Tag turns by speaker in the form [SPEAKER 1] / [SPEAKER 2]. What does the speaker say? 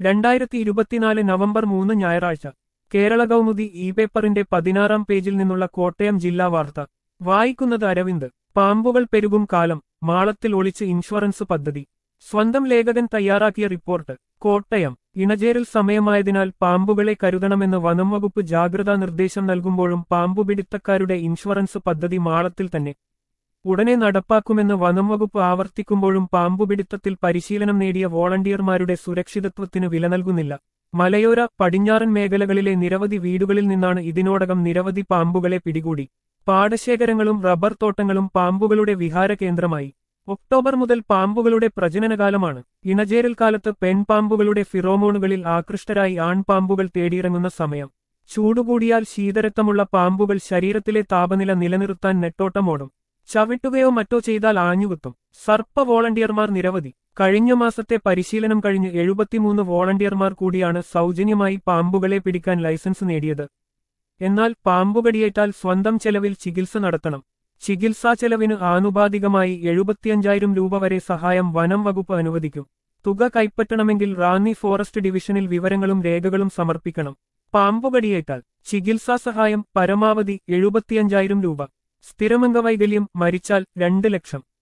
[SPEAKER 1] രണ്ടായിരത്തി ഇരുപത്തിനാല് നവംബർ മൂന്ന് ഞായറാഴ്ച കേരള കൗമുദി ഇ പേപ്പറിന്റെ പതിനാറാം പേജിൽ നിന്നുള്ള കോട്ടയം ജില്ലാ വാർത്ത വായിക്കുന്നത് അരവിന്ദ് പാമ്പുകൾ പെരുകും കാലം മാളത്തിൽ ഒളിച്ച് ഇൻഷുറൻസ് പദ്ധതി സ്വന്തം ലേഖകൻ തയ്യാറാക്കിയ റിപ്പോർട്ട് കോട്ടയം ഇണചേരൽ സമയമായതിനാൽ പാമ്പുകളെ കരുതണമെന്ന് വനംവകുപ്പ് ജാഗ്രതാ നിർദ്ദേശം നൽകുമ്പോഴും പാമ്പുപിടുത്തക്കാരുടെ ഇൻഷുറൻസ് പദ്ധതി മാളത്തിൽ തന്നെ ഉടനെ നടപ്പാക്കുമെന്ന് വനംവകുപ്പ് ആവർത്തിക്കുമ്പോഴും പാമ്പുപിടുത്തത്തിൽ പരിശീലനം നേടിയ വോളണ്ടിയർമാരുടെ സുരക്ഷിതത്വത്തിന് വില നൽകുന്നില്ല മലയോര പടിഞ്ഞാറൻ മേഖലകളിലെ നിരവധി വീടുകളിൽ നിന്നാണ് ഇതിനോടകം നിരവധി പാമ്പുകളെ പിടികൂടി പാടശേഖരങ്ങളും റബ്ബർ തോട്ടങ്ങളും പാമ്പുകളുടെ വിഹാര കേന്ദ്രമായി ഒക്ടോബർ മുതൽ പാമ്പുകളുടെ പ്രജനനകാലമാണ് ഇണചേരൽ കാലത്ത് പെൺപാമ്പുകളുടെ ഫിറോമോണുകളിൽ ആകൃഷ്ടരായി ആൺപാമ്പുകൾ തേടിയിറങ്ങുന്ന സമയം ചൂടുകൂടിയാൽ ശീതരക്തമുള്ള പാമ്പുകൾ ശരീരത്തിലെ താപനില നിലനിർത്താൻ നെട്ടോട്ടമോടും ചവിട്ടുകയോ മറ്റോ ചെയ്താൽ ആഞ്ഞുകുത്തും സർപ്പ വോളണ്ടിയർമാർ നിരവധി കഴിഞ്ഞ മാസത്തെ പരിശീലനം കഴിഞ്ഞ് എഴുപത്തിമൂന്ന് വോളണ്ടിയർമാർ കൂടിയാണ് സൗജന്യമായി പാമ്പുകളെ പിടിക്കാൻ ലൈസൻസ് നേടിയത് എന്നാൽ പാമ്പുകടിയേറ്റാൽ സ്വന്തം ചെലവിൽ ചികിത്സ നടത്തണം ചികിത്സാ ചെലവിന് ആനുപാതികമായി എഴുപത്തിയഞ്ചായിരം രൂപ വരെ സഹായം വനം വകുപ്പ് അനുവദിക്കും തുക കൈപ്പറ്റണമെങ്കിൽ റാന്നി ഫോറസ്റ്റ് ഡിവിഷനിൽ വിവരങ്ങളും രേഖകളും സമർപ്പിക്കണം പാമ്പുകടിയേറ്റാൽ ചികിത്സാ സഹായം പരമാവധി എഴുപത്തിയഞ്ചായിരം രൂപ സ്ഥിരമംഗവൈകല്യം മരിച്ചാൽ രണ്ട് ലക്ഷം